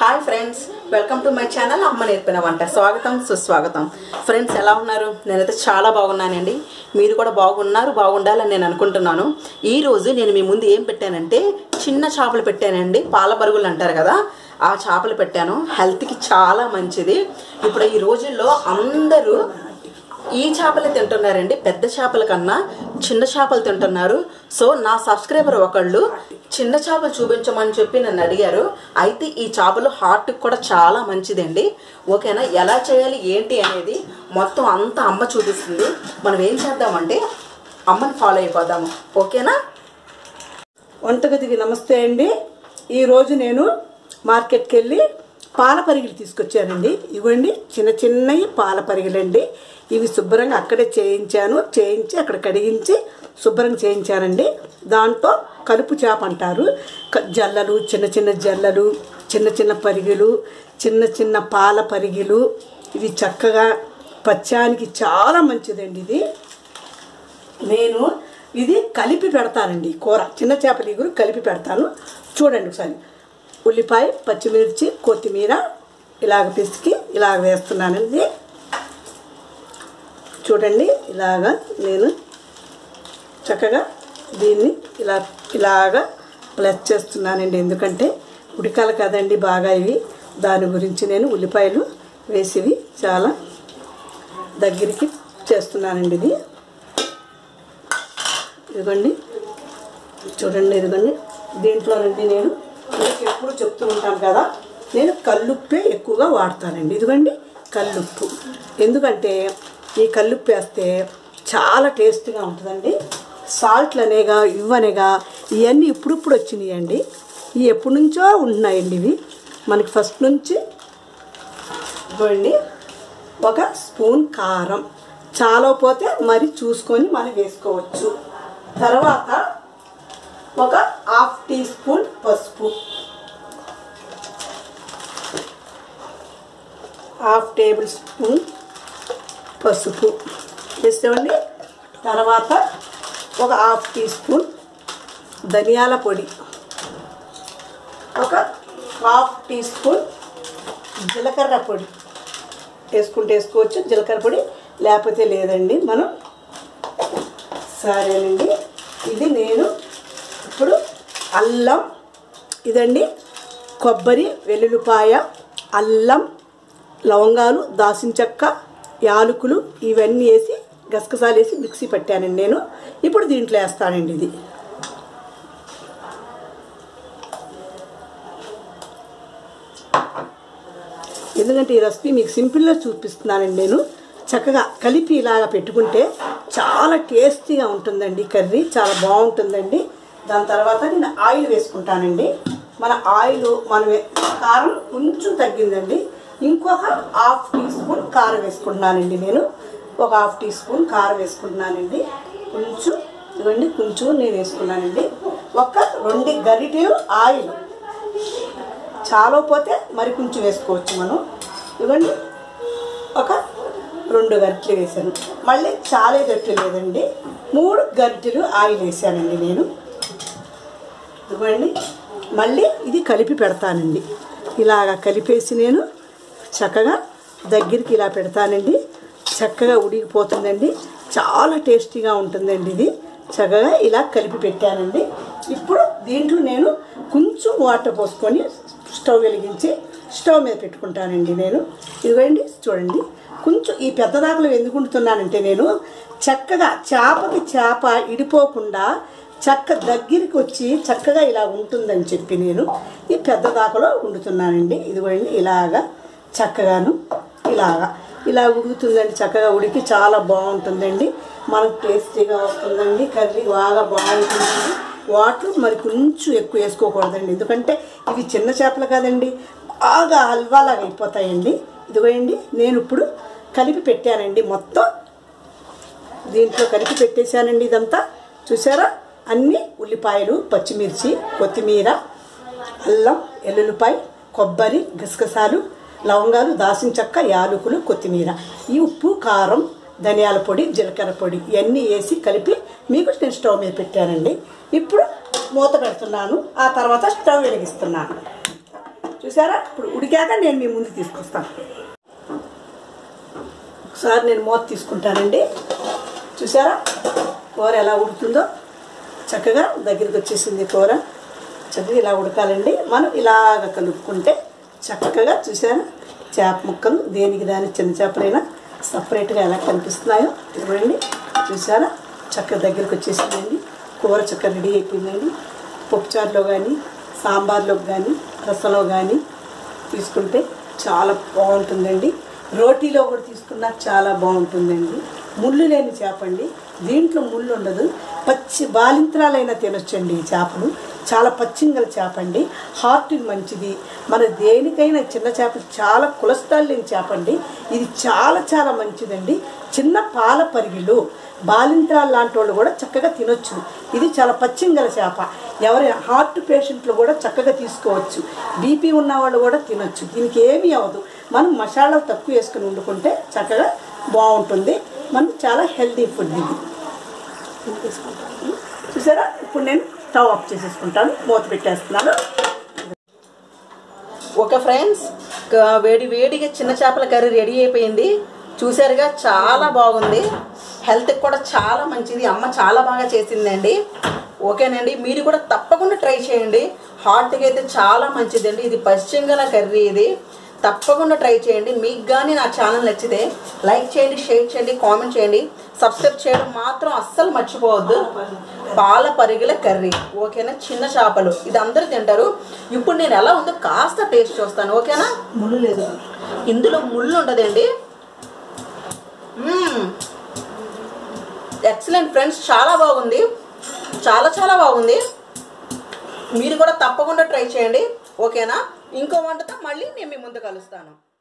Hi friends welcome to my channel అమ్మ నేర్పిన వంట స్వాగతం సుస్వాగతం ఫ్రెండ్స్ ఎలా ఉన్నారు నేనైతే చాలా బాగున్నానండి మీరు కూడా బాగున్నారు బాగుండాలని నేను అనుకుంటున్నాను ఈ రోజు నేను మీ ముందు ఏం పెట్టానంటే చిన్న చేపలు పెట్టానండి పాల బరుగులు అంటారు కదా ఆ చేపలు పెట్టాను హెల్త్కి చాలా మంచిది ఇప్పుడు ఈ రోజుల్లో అందరూ ఈ చేపలు తింటున్నారండి పెద్ద చేపల కన్నా చిన్న చేపలు తింటున్నారు సో నా సబ్స్క్రైబర్ ఒకళ్ళు చిన్న చేపలు చూపించమని చెప్పి నన్ను అడిగారు అయితే ఈ చేపలు హార్ట్కి కూడా చాలా మంచిదండి ఓకేనా ఎలా చేయాలి ఏంటి అనేది మొత్తం అంతా అమ్మ చూపిస్తుంది మనం ఏం చేద్దామంటే అమ్మని ఫాలో అయిపోదాము ఓకేనా వంటగదికి నమస్తే అండి ఈరోజు నేను మార్కెట్కి వెళ్ళి పాల పరిగిలు తీసుకొచ్చానండి ఇవ్వండి చిన్న చిన్నవి పాల పరిగిలండి ఇవి శుభ్రంగా అక్కడే చేయించాను చేయించి అక్కడ కడిగించి శుభ్రంగా చేయించానండి దాంట్లో కలుపు చేప అంటారు క- జల్లలు చిన్న చిన్న జల్లలు చిన్న చిన్న పరిగిలు చిన్న చిన్న పాల పరిగిలు ఇవి చక్కగా పచ్చానికి చాలా మంచిదండి ఇది నేను ఇది కలిపి పెడతానండి ఈ కూర చిన్న చేపల ఇగురు కలిపి పెడతాను చూడండి ఒకసారి ఉల్లిపాయ పచ్చిమిర్చి కొత్తిమీర ఇలాగ పిసికి ఇలాగ వేస్తున్నానండి చూడండి ఇలాగా నేను చక్కగా దీన్ని ఇలా ఇలాగా ప్లస్ చేస్తున్నానండి ఎందుకంటే ఉడకాలి కదండి బాగా ఇవి దాని గురించి నేను ఉల్లిపాయలు వేసివి చాలా దగ్గరికి చేస్తున్నానండి ఇది ఇదిగోండి చూడండి ఇదిగోండి దీంట్లోనండి నేను మీకు ఎప్పుడు చెప్తూ ఉంటాను కదా నేను కల్లుప్పే ఎక్కువగా వాడతానండి ఇదిగోండి కల్లుప్పు ఎందుకంటే ఈ కల్లుప్పు వేస్తే చాలా టేస్ట్గా ఉంటుందండి సాల్ట్లు అనేగా ఇవ్వనేగా ఇవన్నీ ఇప్పుడిప్పుడు వచ్చినాయండి ఇవి ఎప్పటి నుంచో ఉంటున్నాయండి ఇవి మనకి ఫస్ట్ నుంచి ఇదిగోండి ఒక స్పూన్ కారం చాలకపోతే మరి చూసుకొని మనం వేసుకోవచ్చు తర్వాత ఒక హాఫ్ టీ స్పూన్ పసుపు హాఫ్ టేబుల్ స్పూన్ పసుపు వేసామండి తర్వాత ఒక హాఫ్ టీ స్పూన్ ధనియాల పొడి ఒక హాఫ్ టీ స్పూన్ జీలకర్ర పొడి వేసుకుంటే వేసుకోవచ్చు జీలకర్ర పొడి లేకపోతే లేదండి మనం సరేనండి ఇది నేను ఇప్పుడు అల్లం ఇదండి కొబ్బరి వెల్లుల్లిపాయ అల్లం లవంగాలు దాసిన చెక్క యాలకులు ఇవన్నీ వేసి గసగసాలు వేసి మిక్సీ పట్టానండి నేను ఇప్పుడు దీంట్లో వేస్తానండి ఇది ఎందుకంటే ఈ రెసిపీ మీకు సింపుల్గా చూపిస్తున్నానండి నేను చక్కగా కలిపి ఇలాగా పెట్టుకుంటే చాలా టేస్టీగా ఉంటుందండి కర్రీ చాలా బాగుంటుందండి దాని తర్వాత నేను ఆయిల్ వేసుకుంటానండి మన ఆయిల్ మనం వే- కారం కొంచెం తగ్గిందండి ఇంకొక హాఫ్ టీ స్పూన్ కారం వేసుకుంటున్నానండి నేను ఒక హాఫ్ టీ స్పూన్ కారం వేసుకుంటున్నానండి కొంచెం ఇవ్వండి కొంచెం నేను వేసుకున్నానండి ఒక రెండు గరిటెలు ఆయిల్ చాలా పోతే మరి కొంచెం వేసుకోవచ్చు మనం ఇవ్వండి ఒక రెండు గరిటెలు వేసాను మళ్ళీ చాలా గరిటెలు లేదండి మూడు గరిటెలు ఆయిల్ వేసానండి నేను ఇదిగోండి మళ్ళీ ఇది కలిపి పెడతానండి ఇలాగా కలిపేసి నేను చక్కగా దగ్గరికి ఇలా పెడతానండి చక్కగా ఉడికిపోతుందండి చాలా టేస్టీగా ఉంటుందండి ఇది చక్కగా ఇలా కలిపి పెట్టానండి ఇప్పుడు దీంట్లో నేను కొంచెం వాటర్ పోసుకొని స్టవ్ వెలిగించి స్టవ్ మీద పెట్టుకుంటానండి నేను ఇదిగోండి చూడండి కొంచెం ఈ పెద్ద దాకలు ఎందుకు వండుతున్నానంటే నేను చక్కగా చేపకి చేప ఇడిపోకుండా చక్క దగ్గరికి వచ్చి చక్కగా ఇలా ఉంటుందని చెప్పి నేను ఈ పెద్ద దాకలో వండుతున్నానండి ఇదిగోండి ఇలాగా చక్కగాను ఇలాగా ఇలా ఉడుకుతుందండి చక్కగా ఉడికి చాలా బాగుంటుందండి మనకు టేస్టీగా వస్తుందండి కర్రీ బాగా బాగుంటుందండి వాటర్ మరి కొంచెం ఎక్కువ వేసుకోకూడదండి ఎందుకంటే ఇవి చిన్న చేపలు కదండి బాగా హల్వాలాగా అయిపోతాయండి ఇదిగోండి నేను ఇప్పుడు కలిపి పెట్టానండి మొత్తం దీంట్లో కలిపి పెట్టేశానండి ఇదంతా చూసారా అన్ని ఉల్లిపాయలు పచ్చిమిర్చి కొత్తిమీర అల్లం ఎల్లుల్లిపాయ కొబ్బరి గసగసాలు లవంగాలు దాసిన చెక్క యాలకులు కొత్తిమీర ఈ ఉప్పు కారం ధనియాల పొడి జీలకర్ర పొడి ఇవన్నీ వేసి కలిపి మీకు నేను స్టవ్ మీద పెట్టానండి ఇప్పుడు మూత పెడుతున్నాను ఆ తర్వాత స్టవ్ వెలిగిస్తున్నాను చూసారా ఇప్పుడు ఉడికాక నేను మీ ముందు తీసుకొస్తాను ఒకసారి నేను మూత తీసుకుంటానండి చూసారా కూర ఎలా ఉడుకుతుందో చక్కగా దగ్గరికి వచ్చేసింది కూర చక్కగా ఇలా ఉడకాలండి మనం ఇలాగ కలుపుకుంటే చక్కగా చూసారా చేప ముక్కలు దేనికి దాని చిన్న చేపలైనా సపరేట్గా ఎలా కనిపిస్తున్నాయో చూడండి చూసారా చక్కగా దగ్గరికి వచ్చేసిందండి కూర చక్కగా రెడీ అయిపోయిందండి పప్పుచారులో కానీ సాంబార్లో కానీ రసంలో కానీ తీసుకుంటే చాలా బాగుంటుందండి రోటీలో కూడా తీసుకున్నా చాలా బాగుంటుందండి ముళ్ళు లేని చేప అండి దీంట్లో ముళ్ళు ఉండదు పచ్చి బాలింత్రాలైనా తినొచ్చండి ఈ చేపలు చాలా పచ్చింగల చేప అండి హార్ట్కి మంచిది మన దేనికైనా చిన్న చేప చాలా కొలెస్ట్రాల్ లేని చేప అండి ఇది చాలా చాలా మంచిదండి చిన్న పాల పరిగిలు బాలింత్రాలు లాంటి వాళ్ళు కూడా చక్కగా తినొచ్చు ఇది చాలా పచ్చింగల చేప ఎవరి హార్ట్ పేషెంట్లు కూడా చక్కగా తీసుకోవచ్చు బీపీ ఉన్న వాళ్ళు కూడా తినొచ్చు దీనికి ఏమీ అవ్వదు మనం మసాలాలు తక్కువ వేసుకుని వండుకుంటే చక్కగా బాగుంటుంది మనం చాలా హెల్దీ ఫుడ్ ఇది ఇది తీసుకుంటాను. చూసారా ఇప్పుడు నేను స్టవ్ ఆఫ్ చేసేసుకుంటాను మూత పెట్టేస్తున్నాను ఓకే ఫ్రెండ్స్ క- వేడి వేడిగా చిన్న చేపల కర్రీ రెడీ అయిపోయింది చూసారుగా చాలా బాగుంది హెల్త్కి కూడా చాలా మంచిది అమ్మ చాలా బాగా చేసిందండి ఓకేనండి మీరు కూడా తప్పకుండా ట్రై చేయండి హార్ట్కి అయితే చాలా మంచిదండి ఇది పశ్చిమగల కర్రీ ఇది తప్పకుండా ట్రై చేయండి మీకు కానీ నా ఛానల్ నచ్చితే లైక్ చేయండి షేర్ చేయండి కామెంట్ చేయండి సబ్స్క్రైబ్ చేయడం మాత్రం అస్సలు మర్చిపోవద్దు పాల పరిగిల కర్రీ ఓకేనా చిన్న చేపలు ఇది అందరూ తింటారు ఇప్పుడు నేను ఎలా ఉందో కాస్త టేస్ట్ చూస్తాను ఓకేనా ముళ్ళు లేదు ఇందులో ముళ్ళు ఉండదండి ఎక్సలెంట్ ఫ్రెండ్స్ చాలా బాగుంది చాలా చాలా బాగుంది మీరు కూడా తప్పకుండా ట్రై చేయండి ఓకేనా ఇంకో వంటతో మళ్ళీ నేను మీ ముందు కలుస్తాను